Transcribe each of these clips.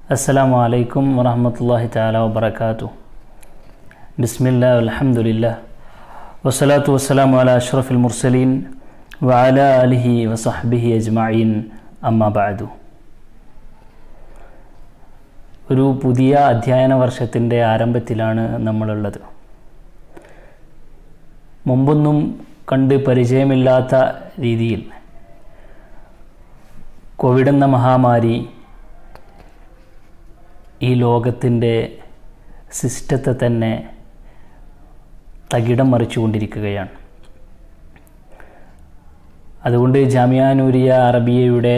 السلام عليكم ورحمة الله تعالى وبركاته بسم الله والحمد لله والصلاة والسلام على أشرف المرسلين وعلى آله وصحبه أجمعين أما بعد ഒരു പുതിയ അധ്യയന വർഷത്തിൻ്റെ ആരംഭത്തിലാണ് നമ്മളുള്ളത് മുമ്പൊന്നും കണ്ട് പരിചയമില്ലാത്ത രീതിയിൽ കോവിഡ് എന്ന മഹാമാരി ഈ ലോകത്തിൻ്റെ സിസ്റ്റത്തെ തന്നെ തകിടം മറിച്ചുകൊണ്ടിരിക്കുകയാണ് അതുകൊണ്ട് ജാമിയാനൂരിയ അറബിയയുടെ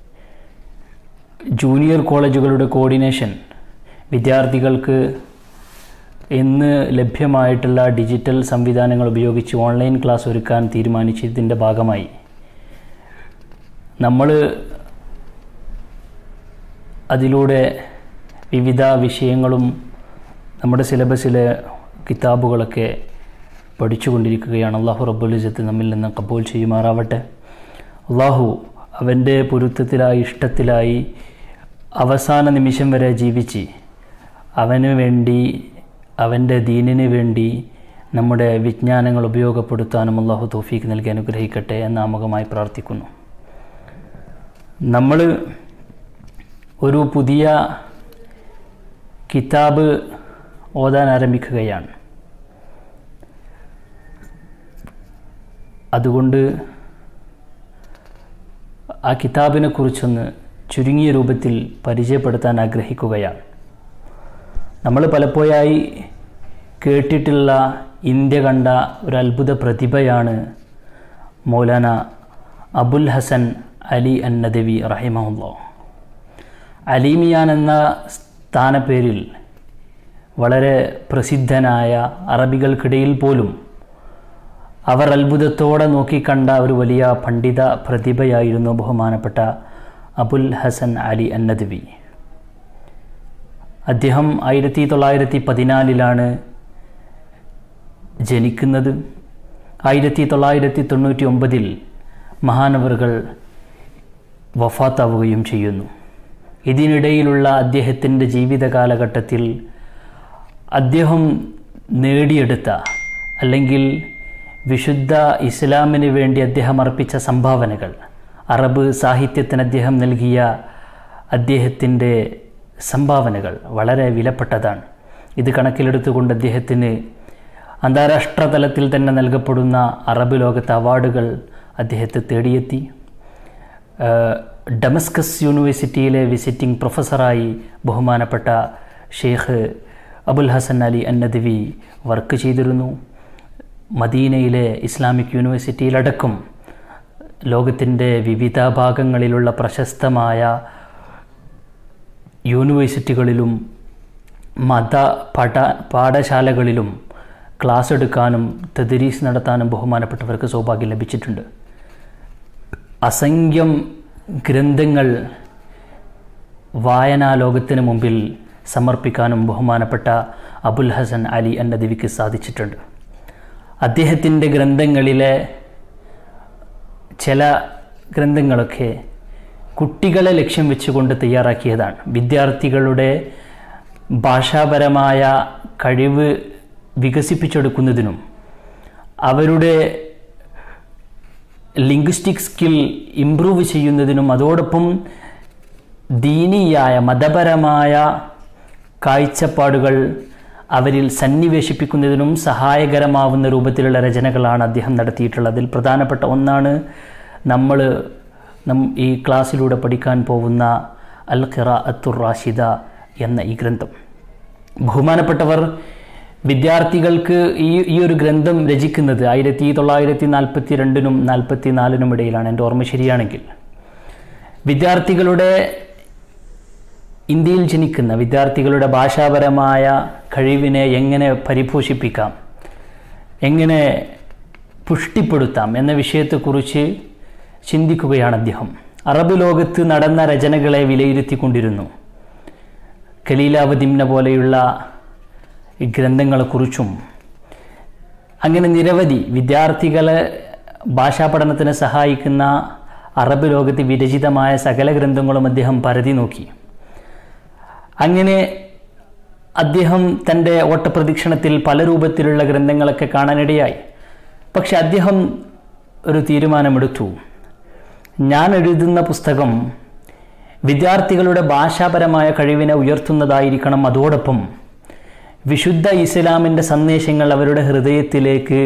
ജൂനിയർ കോളേജുകളുടെ കോർഡിനേഷൻ വിദ്യാർത്ഥികൾക്ക് ഇന്ന് ലഭ്യമായിട്ടുള്ള ഡിജിറ്റൽ സംവിധാനങ്ങൾ ഉപയോഗിച്ച് ഓൺലൈൻ ക്ലാസ് ഒരുക്കാൻ തീരുമാനിച്ചതിൻ്റെ ഭാഗമായി നമ്മൾ അതിലൂടെ വിവിധ വിഷയങ്ങളും നമ്മുടെ സിലബസിലെ കിതാബുകളൊക്കെ പഠിച്ചുകൊണ്ടിരിക്കുകയാണ് അള്ളാഹു റബ്ബുലിസത്ത് നമ്മിൽ നിന്ന് കബൂൽ ചെയ്യുമാറാവട്ടെ അള്ളാഹു അവൻ്റെ പൊരുത്തത്തിലായി ഇഷ്ടത്തിലായി അവസാന നിമിഷം വരെ ജീവിച്ച് അവന് വേണ്ടി അവൻ്റെ ദീനിന് വേണ്ടി നമ്മുടെ വിജ്ഞാനങ്ങൾ ഉപയോഗപ്പെടുത്താനും അള്ളാഹു തോഫീക്ക് നൽകി അനുഗ്രഹിക്കട്ടെ എന്ന് ആമുഖമായി പ്രാർത്ഥിക്കുന്നു നമ്മൾ ഒരു പുതിയ കിതാബ് ഓതാൻ ആരംഭിക്കുകയാണ് അതുകൊണ്ട് ആ കിതാബിനെ കുറിച്ചൊന്ന് ചുരുങ്ങിയ രൂപത്തിൽ പരിചയപ്പെടുത്താൻ ആഗ്രഹിക്കുകയാണ് നമ്മൾ പലപ്പോഴായി കേട്ടിട്ടുള്ള ഇന്ത്യ കണ്ട ഒരു അത്ഭുത പ്രതിഭയാണ് മൗലാന അബുൽ ഹസൻ അലി അൻ നദവി റഹിമഹുല്ലോ അലീമിയാൻ എന്ന സ്ഥാനപ്പേരിൽ വളരെ പ്രസിദ്ധനായ അറബികൾക്കിടയിൽ പോലും അവർ അത്ഭുതത്തോടെ നോക്കിക്കണ്ട ഒരു വലിയ പണ്ഡിത പ്രതിഭയായിരുന്നു ബഹുമാനപ്പെട്ട അബുൽ ഹസൻ അലി അന്നദ്വി അദ്ദേഹം ആയിരത്തി തൊള്ളായിരത്തി പതിനാലിലാണ് ജനിക്കുന്നത് ആയിരത്തി തൊള്ളായിരത്തി തൊണ്ണൂറ്റി ഒമ്പതിൽ മഹാനവറുകൾ വഫാത്താവുകയും ചെയ്യുന്നു ഇതിനിടയിലുള്ള അദ്ദേഹത്തിൻ്റെ ജീവിത കാലഘട്ടത്തിൽ അദ്ദേഹം നേടിയെടുത്ത അല്ലെങ്കിൽ വിശുദ്ധ ഇസ്ലാമിന് വേണ്ടി അദ്ദേഹം അർപ്പിച്ച സംഭാവനകൾ അറബ് സാഹിത്യത്തിന് അദ്ദേഹം നൽകിയ അദ്ദേഹത്തിൻ്റെ സംഭാവനകൾ വളരെ വിലപ്പെട്ടതാണ് ഇത് കണക്കിലെടുത്തുകൊണ്ട് അദ്ദേഹത്തിന് അന്താരാഷ്ട്ര തലത്തിൽ തന്നെ നൽകപ്പെടുന്ന അറബ് ലോകത്തെ അവാർഡുകൾ അദ്ദേഹത്തെ തേടിയെത്തി ഡമസ്കസ് യൂണിവേഴ്സിറ്റിയിലെ വിസിറ്റിംഗ് പ്രൊഫസറായി ബഹുമാനപ്പെട്ട ഷെയ്ഖ് അബുൽ ഹസൻ അലി അന്നദ്വി വർക്ക് ചെയ്തിരുന്നു മദീനയിലെ ഇസ്ലാമിക് യൂണിവേഴ്സിറ്റിയിലടക്കം ലോകത്തിൻ്റെ വിവിധ ഭാഗങ്ങളിലുള്ള പ്രശസ്തമായ യൂണിവേഴ്സിറ്റികളിലും മത പഠ പാഠശാലകളിലും ക്ലാസ് എടുക്കാനും തദരീസ് നടത്താനും ബഹുമാനപ്പെട്ടവർക്ക് സൗഭാഗ്യം ലഭിച്ചിട്ടുണ്ട് അസംഖ്യം ഗ്രന്ഥങ്ങൾ വായനാ ലോകത്തിന് മുമ്പിൽ സമർപ്പിക്കാനും ബഹുമാനപ്പെട്ട അബുൽ ഹസൻ അലി അന്നദവിക്ക് സാധിച്ചിട്ടുണ്ട് അദ്ദേഹത്തിൻ്റെ ഗ്രന്ഥങ്ങളിലെ ചില ഗ്രന്ഥങ്ങളൊക്കെ കുട്ടികളെ ലക്ഷ്യം വെച്ചുകൊണ്ട് തയ്യാറാക്കിയതാണ് വിദ്യാർത്ഥികളുടെ ഭാഷാപരമായ കഴിവ് വികസിപ്പിച്ചെടുക്കുന്നതിനും അവരുടെ ലിംഗ്വിസ്റ്റിക് സ്കിൽ ഇംപ്രൂവ് ചെയ്യുന്നതിനും അതോടൊപ്പം ദീനീയായ മതപരമായ കാഴ്ചപ്പാടുകൾ അവരിൽ സന്നിവേശിപ്പിക്കുന്നതിനും സഹായകരമാവുന്ന രൂപത്തിലുള്ള രചനകളാണ് അദ്ദേഹം നടത്തിയിട്ടുള്ളത് അതിൽ പ്രധാനപ്പെട്ട ഒന്നാണ് നമ്മൾ നം ഈ ക്ലാസ്സിലൂടെ പഠിക്കാൻ പോകുന്ന അൽ ഖിറ അത്തുർ റാഷിദ എന്ന ഈ ഗ്രന്ഥം ബഹുമാനപ്പെട്ടവർ വിദ്യാർത്ഥികൾക്ക് ഈ ഈ ഒരു ഗ്രന്ഥം രചിക്കുന്നത് ആയിരത്തി തൊള്ളായിരത്തി നാൽപ്പത്തി രണ്ടിനും നാൽപ്പത്തി നാലിനും ഇടയിലാണ് എൻ്റെ ഓർമ്മ ശരിയാണെങ്കിൽ വിദ്യാർത്ഥികളുടെ ഇന്ത്യയിൽ ജനിക്കുന്ന വിദ്യാർത്ഥികളുടെ ഭാഷാപരമായ കഴിവിനെ എങ്ങനെ പരിപോഷിപ്പിക്കാം എങ്ങനെ പുഷ്ടിപ്പെടുത്താം എന്ന വിഷയത്തെക്കുറിച്ച് ചിന്തിക്കുകയാണ് അദ്ദേഹം അറബ് ലോകത്ത് നടന്ന രചനകളെ വിലയിരുത്തിക്കൊണ്ടിരുന്നു ഖലീലാവതിമ്ന പോലെയുള്ള ഗ്രന്ഥങ്ങളെക്കുറിച്ചും അങ്ങനെ നിരവധി വിദ്യാർത്ഥികളെ ഭാഷാ പഠനത്തിന് സഹായിക്കുന്ന അറബ് ലോകത്ത് വിരചിതമായ സകല ഗ്രന്ഥങ്ങളും അദ്ദേഹം പരതി നോക്കി അങ്ങനെ അദ്ദേഹം തൻ്റെ ഓട്ടപ്രദക്ഷിണത്തിൽ പല രൂപത്തിലുള്ള ഗ്രന്ഥങ്ങളൊക്കെ കാണാനിടയായി പക്ഷെ അദ്ദേഹം ഒരു തീരുമാനമെടുത്തു ഞാൻ എഴുതുന്ന പുസ്തകം വിദ്യാർത്ഥികളുടെ ഭാഷാപരമായ കഴിവിനെ ഉയർത്തുന്നതായിരിക്കണം അതോടൊപ്പം വിശുദ്ധ ഇസ്ലാമിൻ്റെ സന്ദേശങ്ങൾ അവരുടെ ഹൃദയത്തിലേക്ക്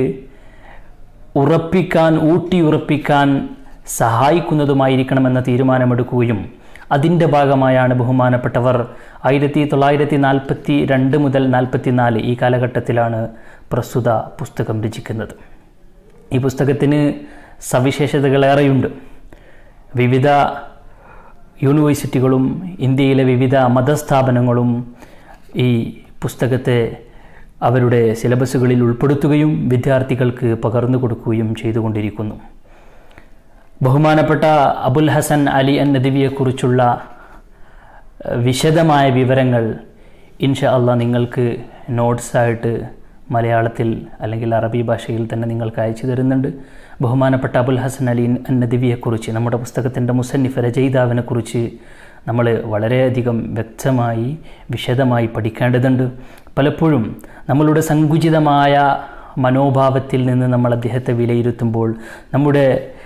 ഉറപ്പിക്കാൻ ഊട്ടിയുറപ്പിക്കാൻ സഹായിക്കുന്നതുമായിരിക്കണമെന്ന തീരുമാനമെടുക്കുകയും അതിൻ്റെ ഭാഗമായാണ് ബഹുമാനപ്പെട്ടവർ ആയിരത്തി തൊള്ളായിരത്തി നാൽപ്പത്തി രണ്ട് മുതൽ നാൽപ്പത്തി നാല് ഈ കാലഘട്ടത്തിലാണ് പ്രസ്തുത പുസ്തകം രചിക്കുന്നത് ഈ പുസ്തകത്തിന് സവിശേഷതകളേറെയുണ്ട് വിവിധ യൂണിവേഴ്സിറ്റികളും ഇന്ത്യയിലെ വിവിധ മതസ്ഥാപനങ്ങളും ഈ പുസ്തകത്തെ അവരുടെ സിലബസുകളിൽ ഉൾപ്പെടുത്തുകയും വിദ്യാർത്ഥികൾക്ക് പകർന്നു കൊടുക്കുകയും ചെയ്തുകൊണ്ടിരിക്കുന്നു ബഹുമാനപ്പെട്ട അബുൽ ഹസൻ അലി അൻ നദിവിയെക്കുറിച്ചുള്ള വിശദമായ വിവരങ്ങൾ ഇൻഷ അള്ളാഹ് നിങ്ങൾക്ക് നോട്ട്സായിട്ട് മലയാളത്തിൽ അല്ലെങ്കിൽ അറബി ഭാഷയിൽ തന്നെ നിങ്ങൾക്ക് അയച്ചു തരുന്നുണ്ട് ബഹുമാനപ്പെട്ട അബുൽ ഹസൻ അലി അൻ നദിവിയെക്കുറിച്ച് നമ്മുടെ പുസ്തകത്തിൻ്റെ മുസന്നിഫ് രചയിതാവിനെക്കുറിച്ച് നമ്മൾ വളരെയധികം വ്യക്തമായി വിശദമായി പഠിക്കേണ്ടതുണ്ട് പലപ്പോഴും നമ്മളുടെ സങ്കുചിതമായ മനോഭാവത്തിൽ നിന്ന് നമ്മൾ അദ്ദേഹത്തെ വിലയിരുത്തുമ്പോൾ നമ്മുടെ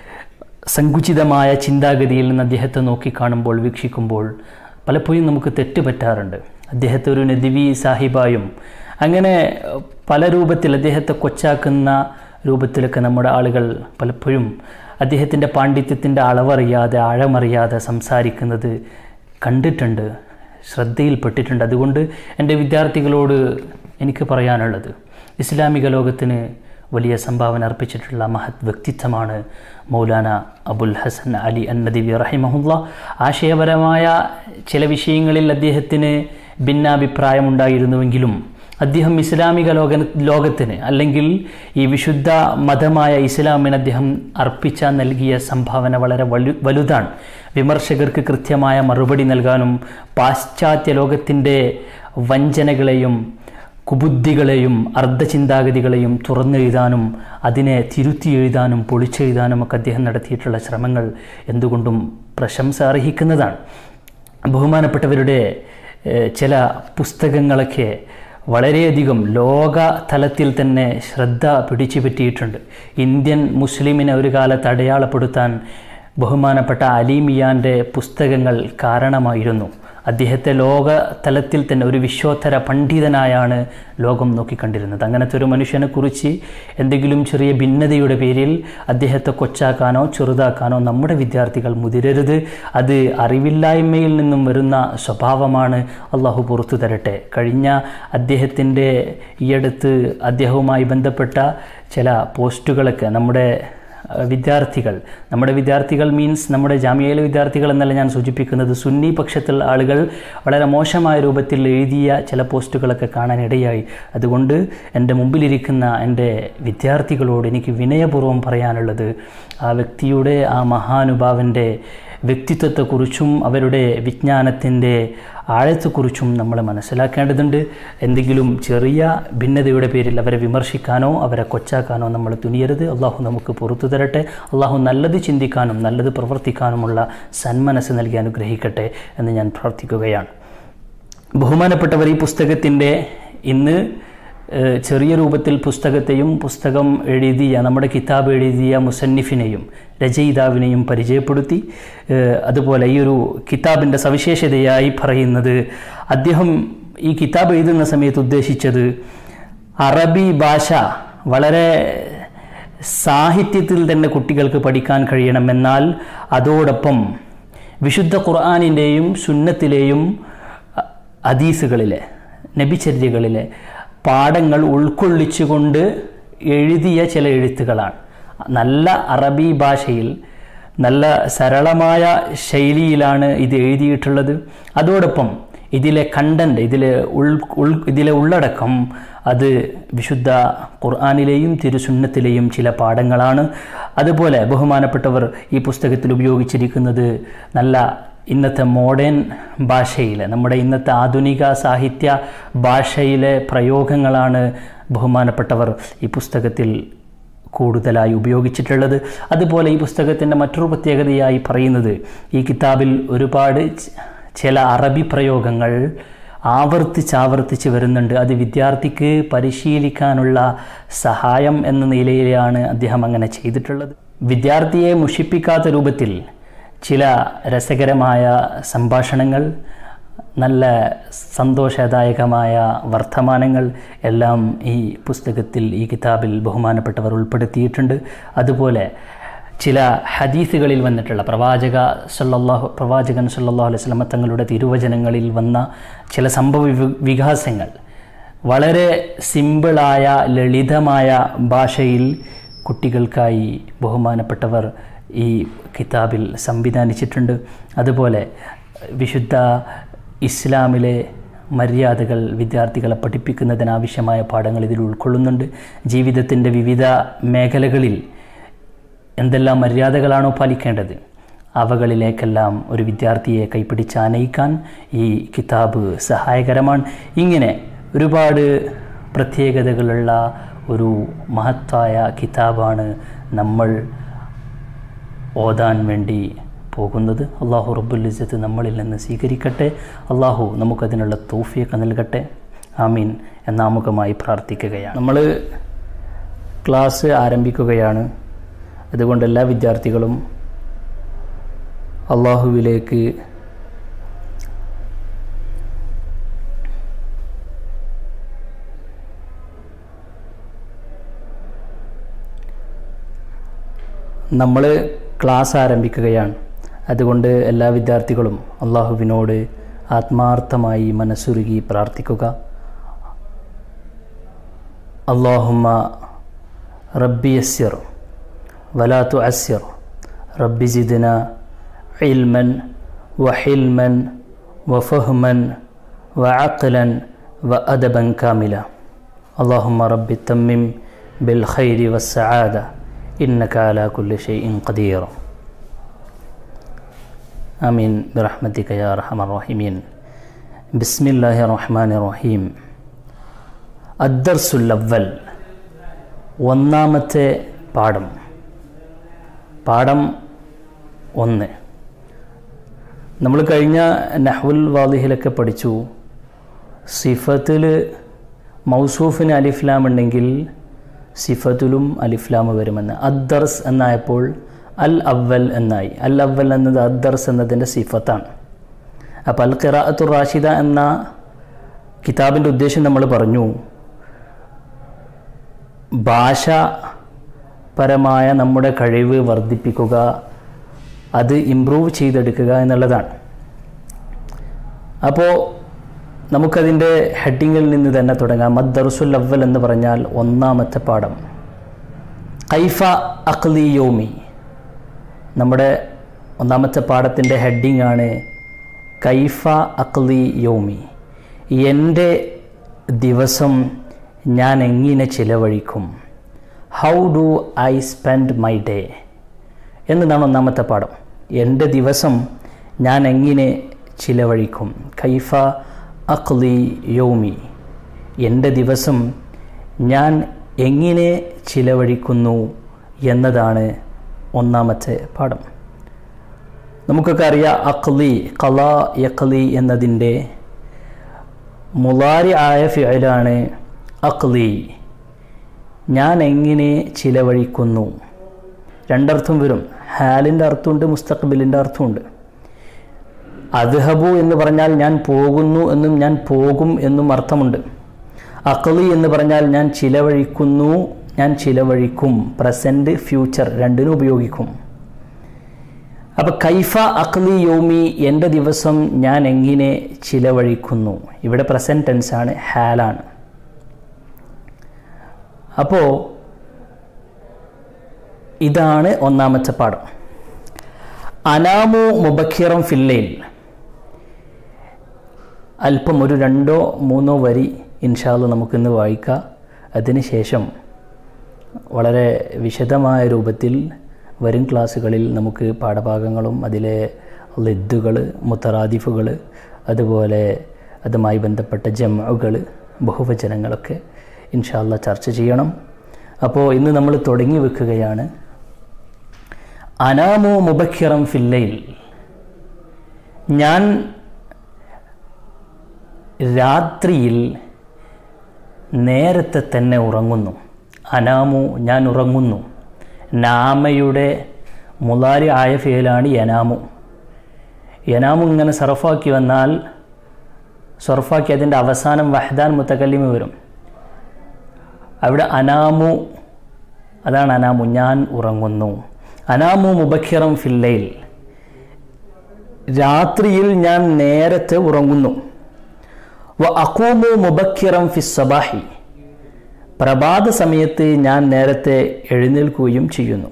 സങ്കുചിതമായ ചിന്താഗതിയിൽ നിന്ന് അദ്ദേഹത്തെ നോക്കിക്കാണുമ്പോൾ വീക്ഷിക്കുമ്പോൾ പലപ്പോഴും നമുക്ക് തെറ്റ് പറ്റാറുണ്ട് അദ്ദേഹത്തെ ഒരു നദിവി സാഹിബായും അങ്ങനെ പല രൂപത്തിൽ അദ്ദേഹത്തെ കൊച്ചാക്കുന്ന രൂപത്തിലൊക്കെ നമ്മുടെ ആളുകൾ പലപ്പോഴും അദ്ദേഹത്തിൻ്റെ പാണ്ഡിത്യത്തിൻ്റെ അളവറിയാതെ ആഴമറിയാതെ സംസാരിക്കുന്നത് കണ്ടിട്ടുണ്ട് ശ്രദ്ധയിൽപ്പെട്ടിട്ടുണ്ട് അതുകൊണ്ട് എൻ്റെ വിദ്യാർത്ഥികളോട് എനിക്ക് പറയാനുള്ളത് ഇസ്ലാമിക ലോകത്തിന് വലിയ സംഭാവന അർപ്പിച്ചിട്ടുള്ള മഹത് വ്യക്തിത്വമാണ് മൗലാന അബുൽ ഹസൻ അലി അന്നദിബി റഹിമഹുല്ല ആശയപരമായ ചില വിഷയങ്ങളിൽ അദ്ദേഹത്തിന് ഭിന്നാഭിപ്രായമുണ്ടായിരുന്നുവെങ്കിലും അദ്ദേഹം ഇസ്ലാമിക ലോക ലോകത്തിന് അല്ലെങ്കിൽ ഈ വിശുദ്ധ മതമായ ഇസ്ലാമിന് അദ്ദേഹം അർപ്പിച്ച നൽകിയ സംഭാവന വളരെ വലു വലുതാണ് വിമർശകർക്ക് കൃത്യമായ മറുപടി നൽകാനും പാശ്ചാത്യ ലോകത്തിൻ്റെ വഞ്ചനകളെയും കുബുദ്ധികളെയും അർദ്ധചിന്താഗതികളെയും തുറന്നെഴുതാനും അതിനെ തിരുത്തി എഴുതാനും പൊളിച്ചെഴുതാനും ഒക്കെ അദ്ദേഹം നടത്തിയിട്ടുള്ള ശ്രമങ്ങൾ എന്തുകൊണ്ടും പ്രശംസ അർഹിക്കുന്നതാണ് ബഹുമാനപ്പെട്ടവരുടെ ചില പുസ്തകങ്ങളൊക്കെ വളരെയധികം ലോക തലത്തിൽ തന്നെ ശ്രദ്ധ പിടിച്ചു പറ്റിയിട്ടുണ്ട് ഇന്ത്യൻ മുസ്ലിമിനെ ഒരു കാലത്ത് അടയാളപ്പെടുത്താൻ ബഹുമാനപ്പെട്ട അലിമിയാൻ്റെ പുസ്തകങ്ങൾ കാരണമായിരുന്നു അദ്ദേഹത്തെ ലോക തലത്തിൽ തന്നെ ഒരു വിശ്വോത്തര പണ്ഡിതനായാണ് ലോകം നോക്കിക്കണ്ടിരുന്നത് അങ്ങനത്തെ ഒരു മനുഷ്യനെക്കുറിച്ച് എന്തെങ്കിലും ചെറിയ ഭിന്നതയുടെ പേരിൽ അദ്ദേഹത്തെ കൊച്ചാക്കാനോ ചെറുതാക്കാനോ നമ്മുടെ വിദ്യാർത്ഥികൾ മുതിരരുത് അത് അറിവില്ലായ്മയിൽ നിന്നും വരുന്ന സ്വഭാവമാണ് അള്ളാഹു പുറത്തു തരട്ടെ കഴിഞ്ഞ അദ്ദേഹത്തിൻ്റെ ഈയടുത്ത് അദ്ദേഹവുമായി ബന്ധപ്പെട്ട ചില പോസ്റ്റുകളൊക്കെ നമ്മുടെ വിദ്യാർത്ഥികൾ നമ്മുടെ വിദ്യാർത്ഥികൾ മീൻസ് നമ്മുടെ ജാമ്യയിലെ വിദ്യാർത്ഥികൾ എന്നല്ല ഞാൻ സൂചിപ്പിക്കുന്നത് സുന്നി പക്ഷത്തുള്ള ആളുകൾ വളരെ മോശമായ രൂപത്തിൽ എഴുതിയ ചില പോസ്റ്റുകളൊക്കെ കാണാനിടയായി അതുകൊണ്ട് എൻ്റെ മുമ്പിലിരിക്കുന്ന എൻ്റെ വിദ്യാർത്ഥികളോട് എനിക്ക് വിനയപൂർവ്വം പറയാനുള്ളത് ആ വ്യക്തിയുടെ ആ മഹാനുഭാവൻ്റെ വ്യക്തിത്വത്തെക്കുറിച്ചും അവരുടെ വിജ്ഞാനത്തിൻ്റെ ആഴത്തെക്കുറിച്ചും നമ്മൾ മനസ്സിലാക്കേണ്ടതുണ്ട് എന്തെങ്കിലും ചെറിയ ഭിന്നതയുടെ പേരിൽ അവരെ വിമർശിക്കാനോ അവരെ കൊച്ചാക്കാനോ നമ്മൾ തുനിയരുത് അള്ളാഹു നമുക്ക് പുറത്തു തരട്ടെ അള്ളാഹു നല്ലത് ചിന്തിക്കാനും നല്ലത് പ്രവർത്തിക്കാനുമുള്ള സന്മനസ് നൽകി അനുഗ്രഹിക്കട്ടെ എന്ന് ഞാൻ പ്രാർത്ഥിക്കുകയാണ് ബഹുമാനപ്പെട്ടവർ ഈ പുസ്തകത്തിൻ്റെ ഇന്ന് ചെറിയ രൂപത്തിൽ പുസ്തകത്തെയും പുസ്തകം എഴുതിയ നമ്മുടെ കിതാബ് എഴുതിയ മുസന്നിഫിനെയും രചയിതാവിനെയും പരിചയപ്പെടുത്തി അതുപോലെ ഈ ഒരു കിതാബിൻ്റെ സവിശേഷതയായി പറയുന്നത് അദ്ദേഹം ഈ കിതാബ് എഴുതുന്ന സമയത്ത് ഉദ്ദേശിച്ചത് അറബി ഭാഷ വളരെ സാഹിത്യത്തിൽ തന്നെ കുട്ടികൾക്ക് പഠിക്കാൻ കഴിയണം എന്നാൽ അതോടൊപ്പം വിശുദ്ധ ഖുർആാനിൻ്റെയും സുന്നത്തിലെയും ഹദീസുകളിലെ നബിചര്യകളിലെ പാഠങ്ങൾ ഉൾക്കൊള്ളിച്ചുകൊണ്ട് എഴുതിയ ചില എഴുത്തുകളാണ് നല്ല അറബി ഭാഷയിൽ നല്ല സരളമായ ശൈലിയിലാണ് ഇത് എഴുതിയിട്ടുള്ളത് അതോടൊപ്പം ഇതിലെ കണ്ടന്റ് ഇതിലെ ഉൾ ഉൾ ഇതിലെ ഉള്ളടക്കം അത് വിശുദ്ധ ഖുർആാനിലെയും തിരുസുന്നത്തിലെയും ചില പാഠങ്ങളാണ് അതുപോലെ ബഹുമാനപ്പെട്ടവർ ഈ പുസ്തകത്തിൽ ഉപയോഗിച്ചിരിക്കുന്നത് നല്ല ഇന്നത്തെ മോഡേൺ ഭാഷയിലെ നമ്മുടെ ഇന്നത്തെ ആധുനിക സാഹിത്യ ഭാഷയിലെ പ്രയോഗങ്ങളാണ് ബഹുമാനപ്പെട്ടവർ ഈ പുസ്തകത്തിൽ കൂടുതലായി ഉപയോഗിച്ചിട്ടുള്ളത് അതുപോലെ ഈ പുസ്തകത്തിൻ്റെ മറ്റൊരു പ്രത്യേകതയായി പറയുന്നത് ഈ കിതാബിൽ ഒരുപാട് ചില അറബി പ്രയോഗങ്ങൾ ആവർത്തിച്ചാവർത്തിച്ച് വരുന്നുണ്ട് അത് വിദ്യാർത്ഥിക്ക് പരിശീലിക്കാനുള്ള സഹായം എന്ന നിലയിലാണ് അദ്ദേഹം അങ്ങനെ ചെയ്തിട്ടുള്ളത് വിദ്യാർത്ഥിയെ മുഷിപ്പിക്കാത്ത രൂപത്തിൽ ചില രസകരമായ സംഭാഷണങ്ങൾ നല്ല സന്തോഷദായകമായ വർത്തമാനങ്ങൾ എല്ലാം ഈ പുസ്തകത്തിൽ ഈ കിതാബിൽ ബഹുമാനപ്പെട്ടവർ ഉൾപ്പെടുത്തിയിട്ടുണ്ട് അതുപോലെ ചില ഹദീസുകളിൽ വന്നിട്ടുള്ള പ്രവാചക സല്ലല്ലാഹു പ്രവാചകൻ സല്ലല്ലാഹു അലൈഹി വസല്ലമ തങ്ങളുടെ തിരുവചനങ്ങളിൽ വന്ന ചില സംഭവ വിവ- വികാസങ്ങൾ വളരെ സിമ്പിളായ ലളിതമായ ഭാഷയിൽ കുട്ടികൾക്കായി ബഹുമാനപ്പെട്ടവർ ഈ കിതാബിൽ സംവിധാനിച്ചിട്ടുണ്ട് അതുപോലെ വിശുദ്ധ ഇസ്ലാമിലെ മര്യാദകൾ വിദ്യാർത്ഥികളെ പഠിപ്പിക്കുന്നതിനാവശ്യമായ പാഠങ്ങൾ ഇതിൽ ഉൾക്കൊള്ളുന്നുണ്ട് ജീവിതത്തിൻ്റെ വിവിധ മേഖലകളിൽ എന്തെല്ലാം മര്യാദകളാണോ പാലിക്കേണ്ടത് അവകളിലേക്കെല്ലാം ഒരു വിദ്യാർത്ഥിയെ കൈപ്പിടിച്ച് ആനയിക്കാൻ ഈ കിതാബ് സഹായകരമാണ് ഇങ്ങനെ ഒരുപാട് പ്രത്യേകതകളുള്ള ഒരു മഹത്തായ കിതാബാണ് നമ്മൾ ഓതാൻ വേണ്ടി പോകുന്നത് അള്ളാഹു റബ്ബുൽ നമ്മളിൽ നിന്ന് സ്വീകരിക്കട്ടെ അള്ളാഹു നമുക്കതിനുള്ള തോഫിയൊക്കെ നൽകട്ടെ ആമീൻ എന്നാമുഖമായി പ്രാർത്ഥിക്കുകയാണ് നമ്മൾ ക്ലാസ് ആരംഭിക്കുകയാണ് അതുകൊണ്ട് എല്ലാ വിദ്യാർത്ഥികളും അള്ളാഹുവിലേക്ക് നമ്മൾ ക്ലാസ് ആരംഭിക്കുകയാണ് അതുകൊണ്ട് എല്ലാ വിദ്യാർത്ഥികളും അള്ളാഹുവിനോട് ആത്മാർത്ഥമായി മനസ്സുരുകി പ്രാർത്ഥിക്കുക അള്ളാഹുമ്മ റബ്ബി യസ്സിർ വലാ തുഅസ്സിർ റബ്ബി സിദ്ന ഇൽമൻ വഹിൽമൻ വഫഹ്മൻ വഅഖ്ലൻ വഅദബൻ കാമില اللهم رب تمم بالخير والسعادة إنك على كل شيء قدير آمين برحمتك يا أرحم الراحمين بسم الله الرحمن الرحيم الدرس الأول ഒന്നാമത്തെ പാഠം പാഠം ഒന്ന് നമ്മൾ കഴിഞ്ഞ നഹ്വുൽ വാദിഹിലൊക്കെ പഠിച്ചു സിഫത്തിൽ മൗസൂഫിന് അലിഫ്ലാം ഉണ്ടെങ്കിൽ സിഫത്തിലും അലിഫ്ലാം വരുമെന്ന് അദ്ദർസ് എന്നായപ്പോൾ അൽ അവൽ എന്നായി അൽ അവൽ എന്നത് അദ്ദർസ് എന്നതിൻ്റെ സിഫത്താണ് അപ്പോൾ അൽ ഖിറാഅത്തുർ റാഷിദ എന്ന കിതാബിൻ്റെ ഉദ്ദേശം നമ്മൾ പറഞ്ഞു ഭാഷാപരമായ നമ്മുടെ കഴിവ് വർദ്ധിപ്പിക്കുക അത് ഇമ്പ്രൂവ് ചെയ്തെടുക്കുക എന്നുള്ളതാണ് അപ്പോൾ നമുക്കതിൻ്റെ ഹെഡിങ്ങിൽ നിന്ന് തന്നെ തുടങ്ങാം മദ്ദർസുൽ അവൽ എന്ന് പറഞ്ഞാൽ ഒന്നാമത്തെ പാഠം കൈഫ അഖ്ലി യോമി നമ്മുടെ ഒന്നാമത്തെ പാഠത്തിൻ്റെ ഹെഡിങ് ആണ് കൈഫ അഖ്ലി യോമി എൻ്റെ ദിവസം ഞാൻ എങ്ങനെ ചിലവഴിക്കും how do I spend my day എന്നതാണ് ഒന്നാമത്തെ പാഠം എൻ്റെ ദിവസം ഞാൻ എങ്ങനെ ചിലവഴിക്കും കൈഫ അഖ്ലി യോമി എൻ്റെ ദിവസം ഞാൻ എങ്ങനെ ചിലവഴിക്കുന്നു എന്നതാണ് ഒന്നാമത്തെ പാഠം നമുക്കൊക്കെ അറിയാം അഖ്ലി കല യഖ്ലി എന്നതിൻ്റെ മുലാരി ആയ ഫിയലാണ് അഖ്ലി ഞാൻ എങ്ങനെ ചിലവഴിക്കുന്നു രണ്ടർത്ഥം വരും ഹാലിൻ്റെ അർത്ഥമുണ്ട് മുസ്തഖബിലിൻ്റെ അർത്ഥമുണ്ട് അദ്ഹബു എന്ന് പറഞ്ഞാൽ ഞാൻ പോകുന്നു എന്നും ഞാൻ പോകും എന്നും അർത്ഥമുണ്ട് അക്ലി എന്ന് പറഞ്ഞാൽ ഞാൻ ചിലവഴിക്കുന്നു ഞാൻ ചിലവഴിക്കും പ്രസൻറ്റ് ഫ്യൂച്ചർ രണ്ടിനും ഉപയോഗിക്കും അപ്പോൾ കൈഫ അക്ലി യോമി എൻ്റെ ദിവസം ഞാൻ എങ്ങനെ ചിലവഴിക്കുന്നു ഇവിടെ പ്രസൻറ്റ് ടെൻസാണ് ഹാലാണ് അപ്പോൾ ഇതാണ് ഒന്നാമത്തെ പാഠം അനാമു മുബക്കിറം ഫില്ലയിൽ അല്പം ഒരു രണ്ടോ മൂന്നോ വരി ഇൻഷാല് നമുക്കിന്ന് വായിക്കാം അതിനുശേഷം വളരെ വിശദമായ രൂപത്തിൽ വരും ക്ലാസ്സുകളിൽ നമുക്ക് പാഠഭാഗങ്ങളും അതിലെ ലിദ്ദുകൾ മുത്തറാദിഫുകൾ അതുപോലെ അതുമായി ബന്ധപ്പെട്ട ജമുകൾ ബഹുവചനങ്ങളൊക്കെ ഇൻഷാല്ല ചർച്ച ചെയ്യണം അപ്പോൾ ഇന്ന് നമ്മൾ തുടങ്ങി വെക്കുകയാണ് അനാമു മുബക്കിറം ഫില്ലയിൽ ഞാൻ രാത്രിയിൽ നേരത്തെ തന്നെ ഉറങ്ങുന്നു അനാമു ഞാൻ ഉറങ്ങുന്നു നാമയുടെ മുലാരി ആയ ഫേലാണ് യനാമു യനാമു ഇങ്ങനെ സർഫാക്കി വന്നാൽ സർഫാക്കി അതിൻ്റെ അവസാനം വഹദാൻ മുത്തക്കല്ലിമ വരും അവിടെ അനാമു അതാണ് അനാമു ഞാൻ ഉറങ്ങുന്നു അനാമു മുബക്കിറം ഫില്ലയിൽ രാത്രിയിൽ ഞാൻ നേരത്തെ ഉറങ്ങുന്നു വ അക്കൂമു മുബക്കിറം ഫി സബാഹി പ്രഭാത സമയത്ത് ഞാൻ നേരത്തെ എഴുന്നേൽക്കുകയും ചെയ്യുന്നു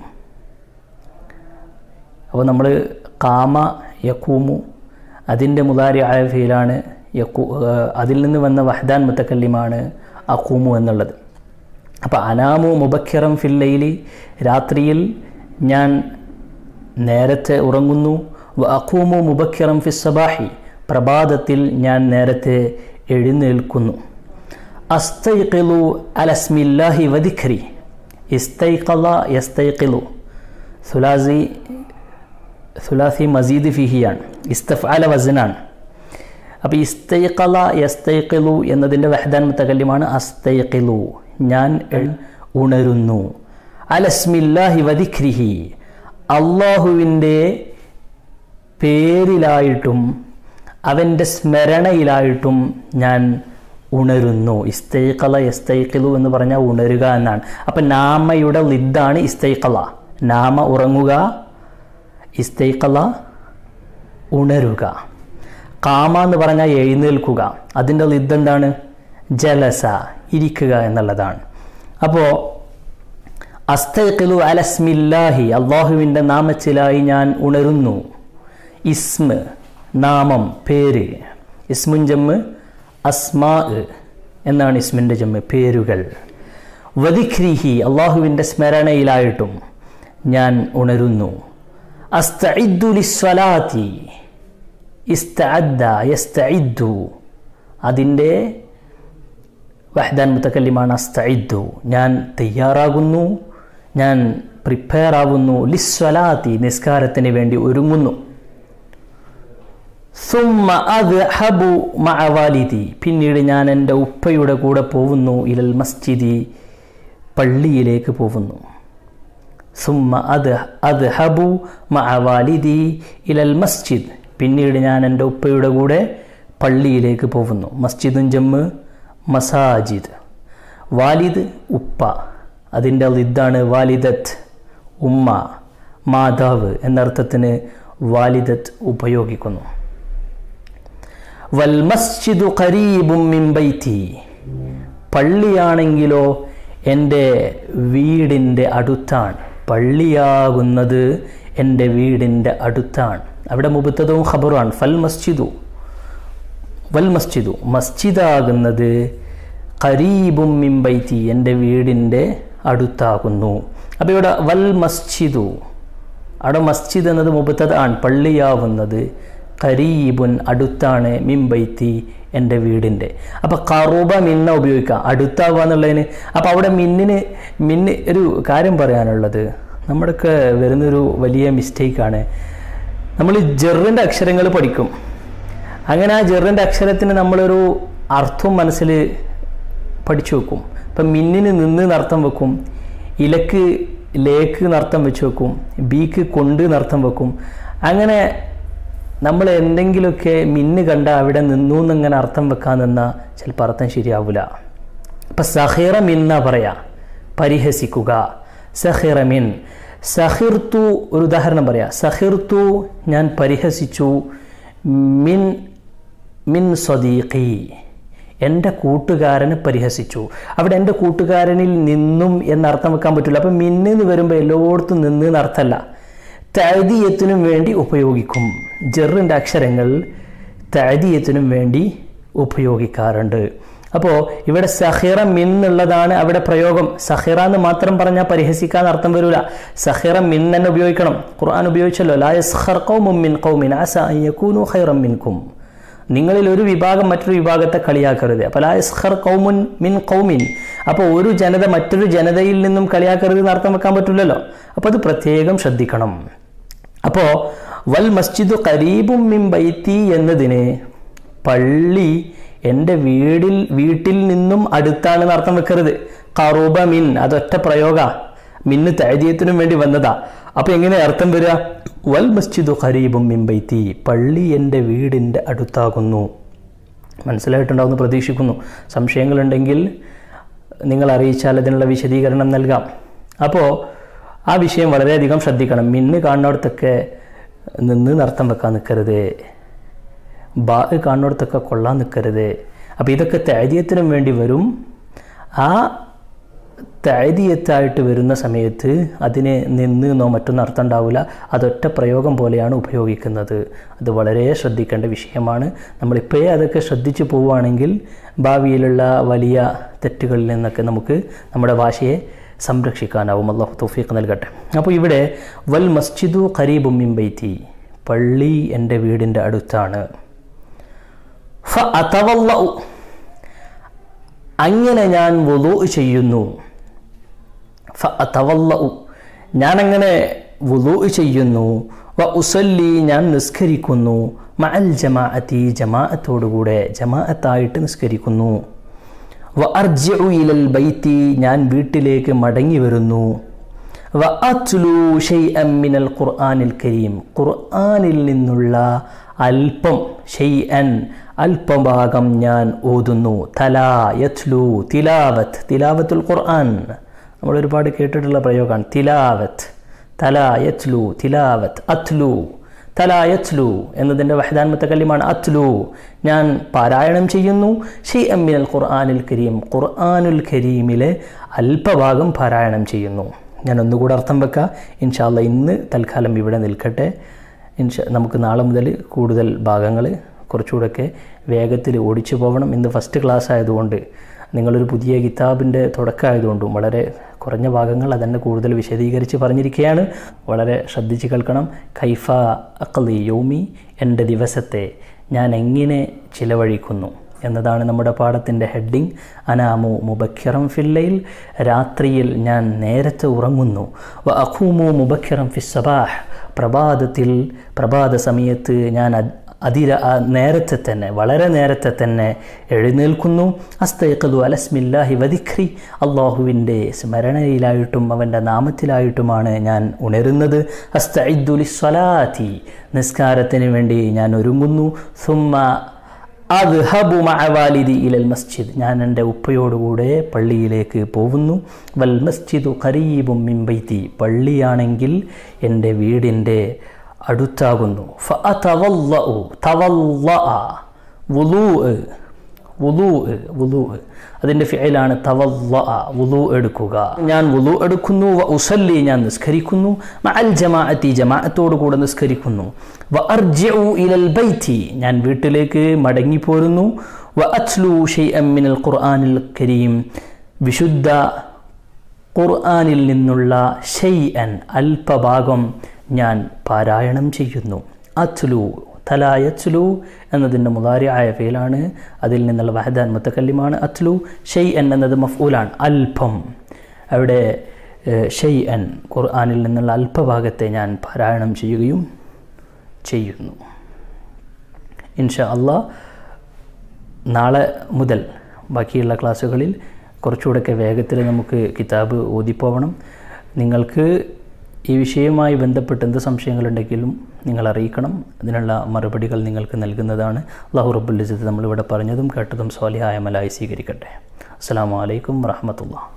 അപ്പോൾ നമ്മൾ കാമ യക്കൂമു അതിൻ്റെ മുതാരി ആയ ഫീലാണ് യക്കൂ അതിൽ നിന്ന് വന്ന വഹദാൻ മുത്തക്കല്ലിമാണ് അക്കൂമു എന്നുള്ളത് അപ്പോൾ അനാമു മുബക്കിറം ഫില്ലയിലി രാത്രിയിൽ ഞാൻ നേരത്തെ ഉറങ്ങുന്നു വ അക്കൂമു മുബക്കിറം ഫി സബാഹി പ്രഭാതത്തിൽ ഞാൻ നേരത്തെ എഴുന്നേൽക്കുന്നു അസ്തൈഖിലു അലസ്മില്ലാഹി വദിഖരി ഇസ്തൈഖല യസ്തൈഖിലു സുലാസി സുലാസി മസീദ് ഫിഹിയാണ് ഇസ്തഫ് അല വസനാണ് അപ്പോൾ ഇസ്തൈഖല യസ്തൈഖിലു എന്നതിൻ്റെ വഹദാൻ മുത്തകല്യമാണ് അസ്തൈഖിലു ഞാൻ ഉണരുന്നു അലസ്മില്ലാഹി വദിഖ്രിഹി അള്ളാഹുവിൻ്റെ പേരിലായിട്ടും അവൻ്റെ സ്മരണയിലായിട്ടും ഞാൻ ഉണരുന്നു ഇസ്തൈഖല ഇസ്തൈഖിലു എന്ന് പറഞ്ഞാൽ ഉണരുക എന്നാണ് അപ്പം നാമയുടെ ലിദ്ദാണ് ഇസ്തൈഖല നാമ ഉറങ്ങുക ഇസ്തൈഖല ഉണരുക കാമ എന്ന് പറഞ്ഞാൽ എഴുന്നേൽക്കുക അതിൻ്റെ ലിദ് എന്താണ് ജലസ ഇരിക്കുക എന്നുള്ളതാണ് അപ്പോൾ അസ്തൈഖിലു അലസ്മില്ലാഹി അള്ളാഹുവിൻ്റെ നാമച്ചിലായി ഞാൻ ഉണരുന്നു ഇസ്മ് നാമം പേര് ഇസ്മുൻ ജമ്മ് അസ്മാ എന്നാണ് ഇസ്മിൻ്റെ ജമ്മ് പേരുകൾ വദിഖ്രിഹി അള്ളാഹുവിൻ്റെ സ്മരണയിലായിട്ടും ഞാൻ ഉണരുന്നു അസ്തഇദ്ദു ലിസ്വലാത്തി ഇസ്തഅദ്ദ യസ്തഇദ്ദു അതിൻ്റെ വഹദാൻ മുത്തക്കല്ലിമാണ് അസ്തഇദ്ദു ഞാൻ തയ്യാറാകുന്നു ഞാൻ പ്രിപ്പയർ ആവുന്നു ലിസ്വലാത്തി നിസ്കാരത്തിന് വേണ്ടി ഒരുങ്ങുന്നു സുമ്മ അദ്ഹബു മഅ വാലിദി പിന്നീട് ഞാൻ എൻ്റെ ഉപ്പയുടെ കൂടെ പോകുന്നു ഇലൽ മസ്ജിദി പള്ളിയിലേക്ക് പോകുന്നു സുമ്മ അത് അദ്ഹബു മഅ വാലിദി ഇലൽ മസ്ജിദ് പിന്നീട് ഞാൻ എൻ്റെ ഉപ്പയുടെ കൂടെ പള്ളിയിലേക്ക് പോകുന്നു മസ്ജിദും ജമ്മ് മസാജിദ് വാലിദ് ഉപ്പ അതിൻ്റെ ലിദ്ദാണ് വാലിദത്ത് ഉമ്മ മാതാവ് എന്നർത്ഥത്തിന് വാലിദത്ത് ഉപയോഗിക്കുന്നു വൽ മസ്ജിദു ഖരീബും മിൻ ബൈത്തി പള്ളിയാണെങ്കിലോ എൻ്റെ വീടിൻ്റെ അടുത്താണ് പള്ളിയാകുന്നത് എൻ്റെ വീടിൻ്റെ അടുത്താണ് അവിടെ മുബത്തതും ഖബറുമാണ് ഫൽ മസ്ജിദു വൽ മസ്ജിദു മസ്ജിദാകുന്നത് ഖരീബും മിൻ ബൈത്തി എൻ്റെ വീടിൻ്റെ അടുത്താകുന്നു അപ്പോൾ ഇവിടെ വൽ മസ്ജിദു അവിടെ മസ്ജിദ് എന്നത് മുബത്തത് ആണ് പള്ളിയാവുന്നത് ഖരീബുൻ അടുത്താണ് മിംബൈത്തി എൻ്റെ വീടിൻ്റെ അപ്പോൾ കറുബ മിന്ന ഉപയോഗിക്കുക അടുത്താവുക എന്നുള്ളതിന് അപ്പോൾ അവിടെ മിന്നിന് മിന്ന് ഒരു കാര്യം പറയാനുള്ളത് നമ്മുടെയൊക്കെ വരുന്നൊരു വലിയ മിസ്റ്റേക്കാണ് നമ്മൾ ജെറിൻ്റെ അക്ഷരങ്ങൾ പഠിക്കും അങ്ങനെ ആ ജെറിൻ്റെ അക്ഷരത്തിന് നമ്മളൊരു അർത്ഥം മനസ്സിൽ പഠിച്ചു വെക്കും ഇപ്പം മിന്നിന് നിന്ന് നർത്ഥം വെക്കും ഇലക്ക് ലേക്ക് നർത്ഥം വെച്ച് വെക്കും ബീക്ക് കൊണ്ട് നർത്ഥം വെക്കും അങ്ങനെ നമ്മൾ എന്തെങ്കിലുമൊക്കെ മിന്ന് കണ്ട അവിടെ നിന്നു എന്നിങ്ങനെ അർത്ഥം വെക്കാൻ നിന്നാൽ ചിലപ്പോൾ അർത്ഥം ശരിയാവില്ല അപ്പം സഹിറ മിന്ന പറയാ പരിഹസിക്കുക സഹിറ മിൻ സഹിർത്തു ഒരു ഉദാഹരണം പറയാം സഹിർത്തു ഞാൻ പരിഹസിച്ചു മിൻ മിൻ സ്വദീഖി എൻ്റെ കൂട്ടുകാരനെ പരിഹസിച്ചു അവിടെ എൻ്റെ കൂട്ടുകാരനിൽ നിന്നും എന്നർത്ഥം വെക്കാൻ പറ്റില്ല അപ്പം മിന്നെന്ന് വരുമ്പോൾ എല്ലായിടത്തും നിന്ന് എന്നർത്ഥമല്ല തഴുതിയത്തിനും വേണ്ടി ഉപയോഗിക്കും ജെറിൻ്റെ അക്ഷരങ്ങൾ തഴുതിയത്തിനും വേണ്ടി ഉപയോഗിക്കാറുണ്ട് അപ്പോൾ ഇവിടെ സഹിറ മിൻ എന്നുള്ളതാണ് അവിടെ പ്രയോഗം സഹിറ എന്ന് മാത്രം പറഞ്ഞാൽ പരിഹസിക്കാൻ അർത്ഥം വരില്ല സഹിറ മിൻ തന്നെ ഉപയോഗിക്കണം ഖുർആൻ ഉപയോഗിച്ചല്ലോ ലായസ്ഹർ കൗമും മിൻ കൗമിൻ ആസ യക്കൂനു ഖൈറം മിൻകും നിങ്ങളിൽ ഒരു വിഭാഗം മറ്റൊരു വിഭാഗത്തെ കളിയാക്കരുത് അപ്പോൾ ലായസ്ഹർ കൗമുൻ മിൻ കൗമിൻ അപ്പോൾ ഒരു ജനത മറ്റൊരു ജനതയിൽ നിന്നും കളിയാക്കരുത് എന്ന് അർത്ഥം വെക്കാൻ പറ്റില്ലല്ലോ അപ്പോൾ അത് പ്രത്യേകം ശ്രദ്ധിക്കണം അപ്പോൾ വൽ മസ്ജിദു കരീബും മിൻ ബൈത്തി എന്നതിന് പള്ളി എൻ്റെ വീടിൽ വീട്ടിൽ നിന്നും അടുത്താണെന്ന് അർത്ഥം വെക്കരുത് കറുബ മിൻ അതൊറ്റ പ്രയോഗ മിന്ന് തൈദീയത്തിനും വേണ്ടി വന്നതാ അപ്പൊ എങ്ങനെ അർത്ഥം വരിക വൽ മസ്ജിദു ഖരീബും മിമ്പൈത്തി പള്ളി എൻ്റെ വീടിൻ്റെ അടുത്താകുന്നു മനസ്സിലായിട്ടുണ്ടാവുമെന്ന് പ്രതീക്ഷിക്കുന്നു സംശയങ്ങളുണ്ടെങ്കിൽ നിങ്ങൾ അറിയിച്ചാൽ അതിനുള്ള വിശദീകരണം നൽകാം അപ്പോൾ ആ വിഷയം വളരെയധികം ശ്രദ്ധിക്കണം മിന്ന് കാണുന്നിടത്തൊക്കെ നിന്ന് നർത്തം വെക്കാൻ നിൽക്കരുത് ബാ കാണുന്നിടത്തൊക്കെ കൊള്ളാൻ നിൽക്കരുത് അപ്പോൾ ഇതൊക്കെ തൈദീയത്തിനും വേണ്ടി വരും ആ തൈദീയത്തായിട്ട് വരുന്ന സമയത്ത് അതിനെ നിന്ന് എന്നോ മറ്റൊന്നും അർത്ഥം ഉണ്ടാവില്ല അതൊറ്റ പ്രയോഗം പോലെയാണ് ഉപയോഗിക്കുന്നത് അത് വളരെ ശ്രദ്ധിക്കേണ്ട വിഷയമാണ് നമ്മളിപ്പോഴേ അതൊക്കെ ശ്രദ്ധിച്ചു പോവുകയാണെങ്കിൽ ഭാവിയിലുള്ള വലിയ തെറ്റുകളിൽ നിന്നൊക്കെ നമുക്ക് നമ്മുടെ ഭാഷയെ സംരക്ഷിക്കാനാവും അള്ളാഹു തൗഫീഖ് നൽകട്ടെ അപ്പോൾ ഇവിടെ വൽ മസ്ജിദു ഖരീബും മിംബൈത്തി പള്ളി എൻ്റെ വീടിൻ്റെ അടുത്താണ് ഫ അതവല്ലഉ അങ്ങനെ ഞാൻ വുളു ചെയ്യുന്നു ഫ അതവല്ലഉ ഞാനങ്ങനെ വുളു ചെയ്യുന്നു വ ഉസല്ലി ഞാൻ നിസ്കരിക്കുന്നു മഅൽ ജമാഅത്തി ജമാഅത്തോടുകൂടെ ജമാഅത്തായിട്ട് നിസ്കരിക്കുന്നു വ അർജിഉ ഇലൽ ബൈത്തി ഞാൻ വീട്ടിലേക്ക് മടങ്ങി വരുന്നു വ അത്ലു ഷൈഅൻ മിനൽ ഖുർആനിൽ കരീം ഖുർആനിൽ നിന്നുള്ള അല്പം ഷൈഅൻ അല്പഭാഗം ഞാൻ ഓതുന്നു തലാ യത്ലു തിലാവത്ത് തിലാവത്തുൽ ഖുർആൻ നമ്മൾ ഒരുപാട് കേട്ടിട്ടുള്ള പ്രയോഗമാണ് തിലാവത്ത് തലാ യത്ലു തിലാവത്ത് അത്ലു തലാ യത്ലു എന്നതിൻ്റെ വഹദാൻ മുത്തക്കല്യമാണ് അത്ലു ഞാൻ പാരായണം ചെയ്യുന്നു ഷെയ് അമ്മിനൽ ഖുർആാനുൽ കരീം ഖുർആാനുൽ കരീമിലെ അല്പഭാഗം പാരായണം ചെയ്യുന്നു ഞാൻ ഒന്നുകൂടെ അർത്ഥം വെക്കാം ഇൻഷാല്ല ഇന്ന് തൽക്കാലം ഇവിടെ നിൽക്കട്ടെ ഇൻഷ നമുക്ക് നാളെ മുതൽ കൂടുതൽ ഭാഗങ്ങൾ കുറച്ചുകൂടെയൊക്കെ വേഗത്തിൽ ഓടിച്ചു പോകണം ഇന്ന് ഫസ്റ്റ് ക്ലാസ് ആയതുകൊണ്ട് നിങ്ങളൊരു പുതിയ കിതാബിൻ്റെ തുടക്കമായതുകൊണ്ടും വളരെ കുറഞ്ഞ ഭാഗങ്ങൾ അതന്നെ കൂടുതൽ വിശദീകരിച്ച് പറഞ്ഞിരിക്കുകയാണ് വളരെ ശ്രദ്ധിച്ച് കേൾക്കണം കൈഫ അക്ലി യോമി എൻ്റെ ദിവസത്തെ ഞാൻ എങ്ങനെ ചിലവഴിക്കുന്നു എന്നതാണ് നമ്മുടെ പാഠത്തിൻ്റെ ഹെഡിങ് അനാമു മുബക്കിറം ഫില്ലയിൽ രാത്രിയിൽ ഞാൻ നേരത്തെ ഉറങ്ങുന്നു വ അഖൂമു മുബക്കിറം ഫിസ്സബാഹ് പ്രഭാതത്തിൽ പ്രഭാത സമയത്ത് ഞാൻ അതിര നേരത്തെ തന്നെ വളരെ നേരത്തെ തന്നെ എഴുന്നേൽക്കുന്നു അസ്തയക്കതു അലസ്മില്ലാഹി വദിഖ്രി അള്ളാഹുവിൻ്റെ സ്മരണയിലായിട്ടും അവൻ്റെ നാമത്തിലായിട്ടുമാണ് ഞാൻ ഉണരുന്നത് അസ്തഇദ്ദുലി സ്വലാത്തി നിസ്കാരത്തിന് വേണ്ടി ഞാൻ ഒരുങ്ങുന്നു സുമ്മ അദ്ഹബു മഅവാലിദി ഇലൽ മസ്ജിദ് ഞാൻ എൻ്റെ ഉപ്പയോടുകൂടെ പള്ളിയിലേക്ക് പോകുന്നു വൽ മസ്ജിദു ഖരീബും മിംബൈത്തി പള്ളിയാണെങ്കിൽ എൻ്റെ വീടിൻ്റെ അടുത്താകുന്നു ഫഅതവല്ലഉ തവല്ലഅ വുളൂ വുളൂ വുളൂ അതിൻ്റെ ഫിഅലാണ് തവല്ലഅ വുളൂ എടുക്കുക ഞാൻ വുളൂ എടുക്കുന്നു വ ഉസല്ലി ഞാൻ നിസ്കരിക്കുന്നു മഅൽ ജമാഅത്തി ജമാഅത്തോടു കൂടെ നിസ്കരിക്കുന്നു വ അർജിഉ ഇലൽ ബൈത്തി ഞാൻ വീട്ടിലേക്ക് മടങ്ങി പോരുന്നു വ അത്ലു ഷൈഅൻ മിനൽ ഖുർആനിൽ കരീം വിശുദ്ധ ഖുർആനിൽ നിന്നുള്ള ഷൈഅൻ അല്പഭാഗം ഞാൻ പാരായണം ചെയ്യുന്നു അത്ലു തലായത്ലു എന്നതിൻ്റെ മുതാരിയായ ഫെയിലാണ് അതിൽ നിന്നുള്ള വഹദാൻ മുത്തക്കല്ലിമാണ് അത്ലു ഷെയ് എൻ എന്നത് മഫൂലാണ് അല്പം അവിടെ ഷെയ് എൻ ഖുർആാനിൽ നിന്നുള്ള അല്പഭാഗത്തെ ഞാൻ പാരായണം ചെയ്യുകയും ചെയ്യുന്നു ഇൻഷാ അള്ളാ നാളെ മുതൽ ബാക്കിയുള്ള ക്ലാസ്സുകളിൽ കുറച്ചുകൂടെയൊക്കെ വേഗത്തിൽ നമുക്ക് കിതാബ് ഓതിപ്പോവണം നിങ്ങൾക്ക് ഈ വിഷയവുമായി ബന്ധപ്പെട്ട് എന്ത് സംശയങ്ങളുണ്ടെങ്കിലും നിങ്ങൾ അറിയിക്കണം അതിനുള്ള മറുപടികൾ നിങ്ങൾക്ക് നൽകുന്നതാണ് അള്ളാഹു റബ്ബുൽ ഇസത്ത് നമ്മളിവിടെ പറഞ്ഞതും കേട്ടതും സ്വാലിഹായ മലായി സ്വീകരിക്കട്ടെ അസ്സാം വലൈക്കും വറഹമത്തുള്ള